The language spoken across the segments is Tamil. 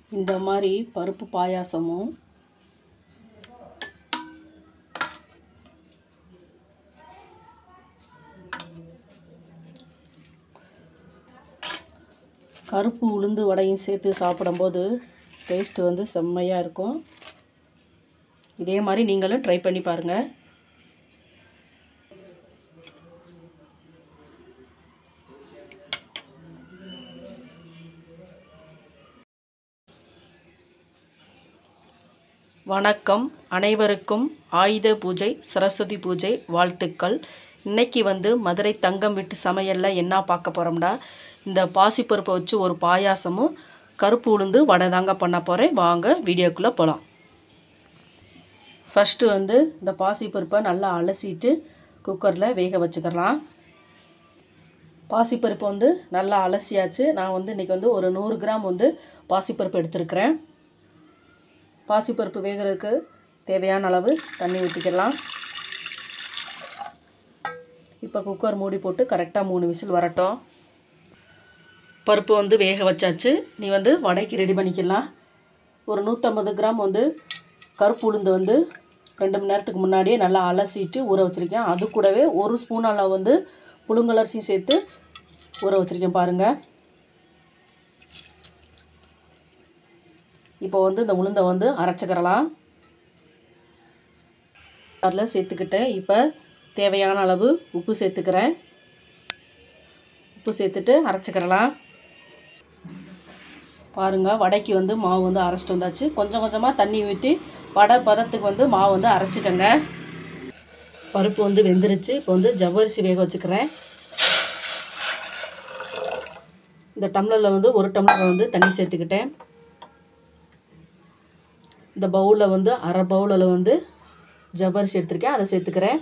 இந்த மாதிரி பருப்பு பாயாசமும் கருப்பு உளுந்து வடையும் சேர்த்து சாப்பிடும்போது டேஸ்ட்டு வந்து செம்மையாக இருக்கும் இதே மாதிரி நீங்களும் ட்ரை பண்ணி பாருங்கள் வணக்கம் அனைவருக்கும் ஆயுத பூஜை சரஸ்வதி பூஜை வாழ்த்துக்கள் இன்னைக்கு வந்து மதுரை தங்கம் விட்டு சமையலில் என்ன பார்க்க போகிறோம்டா இந்த பாசிப்பருப்பை வச்சு ஒரு பாயாசமும் கருப்பு உளுந்து வடை தாங்க பண்ண போகிறேன் வாங்க வீடியோக்குள்ளே போகலாம் ஃபஸ்ட்டு வந்து இந்த பாசிப்பருப்பை நல்லா அலசிட்டு குக்கரில் வேக வச்சுக்கலாம் பாசிப்பருப்பு வந்து நல்லா அலசியாச்சு நான் வந்து இன்றைக்கி வந்து ஒரு நூறு கிராம் வந்து பாசிப்பருப்பு எடுத்துருக்கிறேன் பாசிப்பருப்பு வேகிறதுக்கு தேவையான அளவு தண்ணி ஊற்றிக்கலாம் இப்போ குக்கர் மூடி போட்டு கரெக்டாக மூணு விசில் வரட்டும் பருப்பு வந்து வேக வச்சாச்சு நீ வந்து வடைக்கு ரெடி பண்ணிக்கலாம் ஒரு நூற்றம்பது கிராம் வந்து கருப்பு உளுந்து வந்து ரெண்டு மணி நேரத்துக்கு முன்னாடியே நல்லா அலசிட்டு ஊற வச்சுருக்கேன் அது கூடவே ஒரு ஸ்பூன் அளவு வந்து புழுங்கலரிசியும் சேர்த்து ஊற வச்சுருக்கேன் பாருங்கள் இப்போ வந்து இந்த உளுந்தை வந்து அரைச்சிக்கிறலாம் அதில் சேர்த்துக்கிட்டேன் இப்போ தேவையான அளவு உப்பு சேர்த்துக்கிறேன் உப்பு சேர்த்துட்டு அரைச்சிக்கிறலாம் பாருங்கள் வடைக்கு வந்து மாவு வந்து அரைச்சிட்டு வந்தாச்சு கொஞ்சம் கொஞ்சமாக தண்ணி ஊற்றி வடை பதத்துக்கு வந்து மாவு வந்து அரைச்சிக்கங்க பருப்பு வந்து வெந்துருச்சு இப்போ வந்து ஜவ்வரிசி வேக வச்சுக்கிறேன் இந்த டம்ளரில் வந்து ஒரு டம்ளர் வந்து தண்ணி சேர்த்துக்கிட்டேன் இந்த பவுலில் வந்து அரை பவுலில் வந்து ஜவ்வரிசி எடுத்திருக்கேன் அதை சேர்த்துக்கிறேன்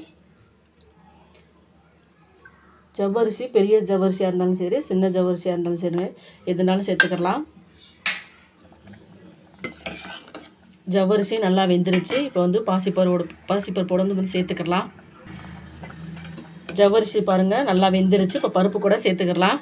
ஜவ்வரிசி பெரிய ஜவ்வரிசியாக இருந்தாலும் சரி சின்ன ஜவ்வரிசியாக இருந்தாலும் சரி எதுனாலும் சேர்த்துக்கலாம் ஜவ்வரிசி நல்லா வெந்துருச்சு இப்போ வந்து பாசிப்பருவோட பாசிப்பருப்போட வந்து வந்து சேர்த்துக்கலாம் ஜவ்வரிசி பாருங்கள் நல்லா வெந்துருச்சு இப்போ பருப்பு கூட சேர்த்துக்கலாம்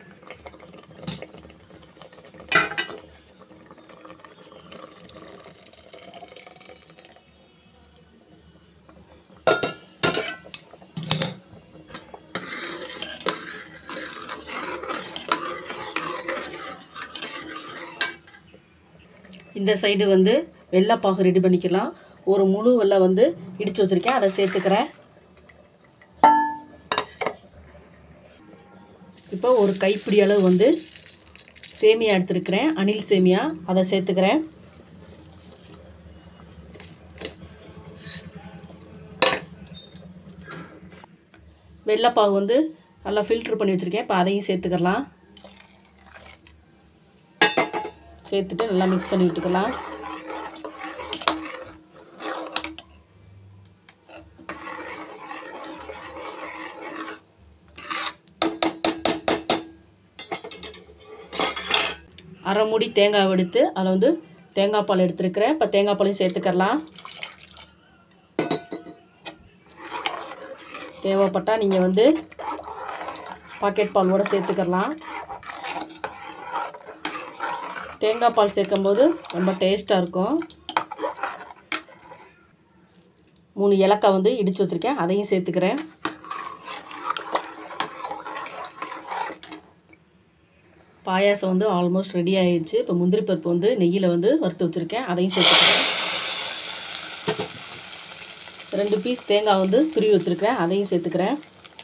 இந்த சைடு வந்து வெள்ளைப்பாகு ரெடி பண்ணிக்கலாம் ஒரு முழு வெள்ளை வந்து இடித்து வச்சுருக்கேன் அதை சேர்த்துக்கிறேன் இப்போ ஒரு கைப்பிடி அளவு வந்து சேமியா எடுத்துருக்கிறேன் அணில் சேமியா அதை சேர்த்துக்கிறேன் வெள்ளைப்பாகு வந்து நல்லா ஃபில்ட்ரு பண்ணி வச்சுருக்கேன் இப்போ அதையும் சேர்த்துக்கலாம் சேர்த்துட்டு நல்லா மிக்ஸ் பண்ணி விட்டுக்கலாம் அரை மூடி தேங்காய் எடுத்து அதில் வந்து தேங்காய் பால் எடுத்துருக்கிறேன் இப்போ தேங்காய் பாலையும் சேர்த்துக்கலாம் தேவைப்பட்டால் நீங்கள் வந்து பாக்கெட் பால் கூட சேர்த்துக்கலாம் தேங்காய் பால் சேர்க்கும்போது ரொம்ப டேஸ்ட்டாக இருக்கும் மூணு ஏலக்காய் வந்து இடித்து வச்சுருக்கேன் அதையும் சேர்த்துக்கிறேன் பாயாசம் வந்து ஆல்மோஸ்ட் ரெடி ஆயிடுச்சு இப்போ முந்திரி பருப்பு வந்து நெய்யில் வந்து வறுத்து வச்சுருக்கேன் அதையும் சேர்த்துக்கிறேன் ரெண்டு பீஸ் தேங்காய் வந்து துருவி வச்சுருக்கேன் அதையும் சேர்த்துக்கிறேன்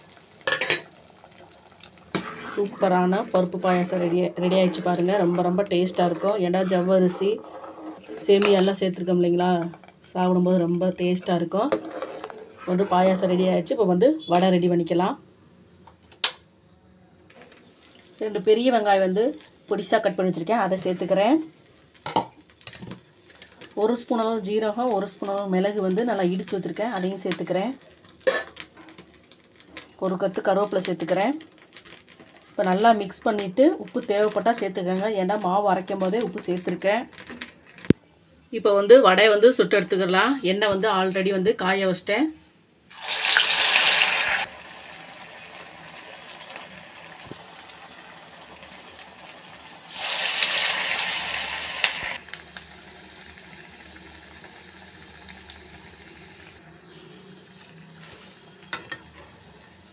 சூப்பரான பருப்பு பாயாசம் ரெடி ரெடி ஆகிடுச்சு பாருங்கள் ரொம்ப ரொம்ப டேஸ்ட்டாக இருக்கும் ஏன்னா ஜவ்வரிசி சேமியெல்லாம் சேர்த்துருக்கோம் இல்லைங்களா சாப்பிடும்போது ரொம்ப டேஸ்ட்டாக இருக்கும் வந்து பாயாசம் ரெடி ஆகிடுச்சு இப்போ வந்து வடை ரெடி பண்ணிக்கலாம் ரெண்டு பெரிய வெங்காயம் வந்து பொடிசாக கட் பண்ணி வச்சுருக்கேன் அதை சேர்த்துக்கிறேன் ஒரு ஸ்பூன் அளவு ஜீரகம் ஒரு ஸ்பூன் அளவு மிளகு வந்து நல்லா இடித்து வச்சுருக்கேன் அதையும் சேர்த்துக்கிறேன் ஒரு கத்து கருவேப்பிலை சேர்த்துக்கிறேன் இப்போ நல்லா மிக்ஸ் பண்ணிவிட்டு உப்பு தேவைப்பட்டால் சேர்த்துக்கோங்க ஏன்னா மாவு அரைக்கும் போதே உப்பு சேர்த்துருக்கேன் இப்போ வந்து வடை வந்து சுட்டு எடுத்துக்கலாம் எண்ணெய் வந்து ஆல்ரெடி வந்து காய வச்சிட்டேன்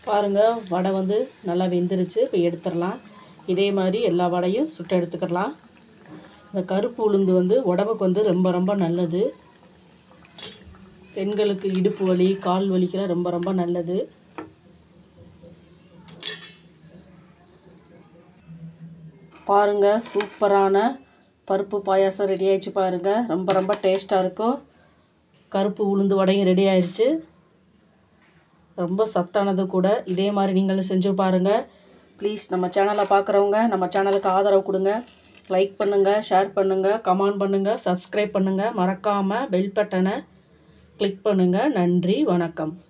பாருங்கள் வடை வந்து நல்லா வெந்துருச்சு இப்போ எடுத்துடலாம் இதே மாதிரி எல்லா வடையும் சுட்டு எடுத்துக்கலாம் இந்த கருப்பு உளுந்து வந்து உடம்புக்கு வந்து ரொம்ப ரொம்ப நல்லது பெண்களுக்கு இடுப்பு வலி கால் வலிக்கெல்லாம் ரொம்ப ரொம்ப நல்லது பாருங்கள் சூப்பரான பருப்பு பாயாசம் ரெடி ஆயிடுச்சு பாருங்கள் ரொம்ப ரொம்ப டேஸ்ட்டாக இருக்கும் கருப்பு உளுந்து வடையும் ரெடி ஆயிடுச்சு ரொம்ப சத்தானது கூட இதே மாதிரி நீங்களும் செஞ்சு பாருங்கள் ப்ளீஸ் நம்ம சேனலை பார்க்குறவங்க நம்ம சேனலுக்கு ஆதரவு கொடுங்க லைக் பண்ணுங்கள் ஷேர் பண்ணுங்கள் கமெண்ட் பண்ணுங்கள் சப்ஸ்கிரைப் பண்ணுங்கள் மறக்காமல் பெல் பட்டனை கிளிக் பண்ணுங்கள் நன்றி வணக்கம்